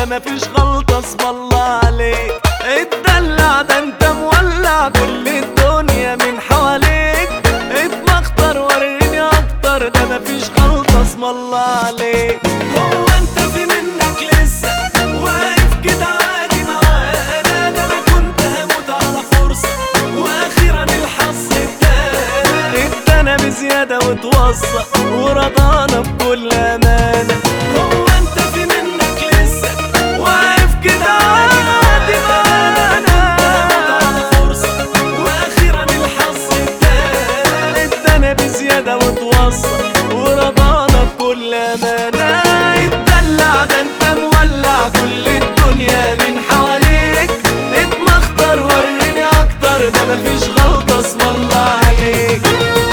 ده مفيش غلطة اسم الله عليك اتدلع ده انت مولع كل الدنيا من حواليك اتمخطر وريني اكتر ده مفيش غلطة اسم الله عليك هو انت في منك لسه واقف كده عادي معانا ده انا كنت هموت على فرصة واخيرا الحظ ادانا ادانا بزيادة وتوصى ورضانا بكل امانة هو انت في منك لسه واقف كده عادي معانا على فرصة واخيرا الحظ ادانا ادانا بزيادة وتوصى ورضانا بكل امانة اتدلع ده انت مولع كل الدنيا من حواليك اتمخطر وريني اكتر ده مفيش غلطة اسم الله عليك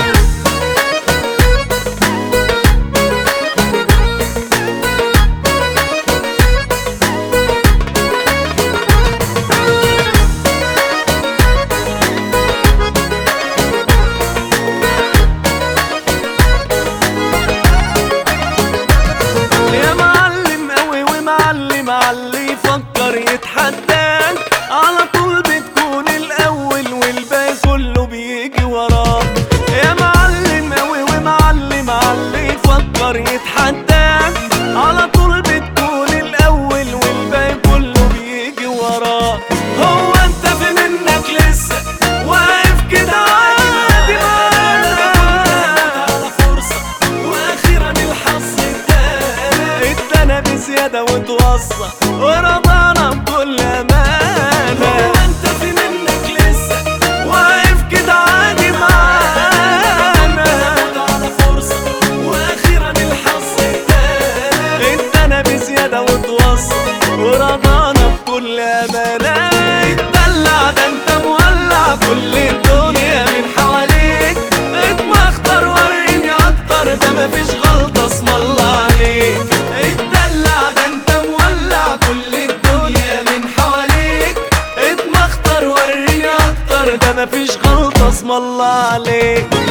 يا معلم قوي ومعلم علي يفكر يتحداك على طول بتكون الاول والباقي كله بيجي وراك يا معلم قوي ومعلم علي يفكر يتحداك على طول بتكون الاول والباقي كله بيجي وراك هو انت في منك لسه واقف كده عادي معانا على فرصة واخيرا الحظ ادانا ادانا بزيادة وتوصى ورضانا بكل امانة هو انت في منك لسه واقف كده عادي معانا على فرصة واخيرا الحظ ادانا ادانا بزيادة وتوصى ورضانا بكل امانة اتدلع ده انت مولع كل الدنيا من حواليك اتمخطر وريني اكتر ده مفيش غلطة اسم الله عليك اتدلع ده انت مولع كل الدنيا من حواليك اتمخطر وريني اكتر ده مفيش غلطة اسم الله عليك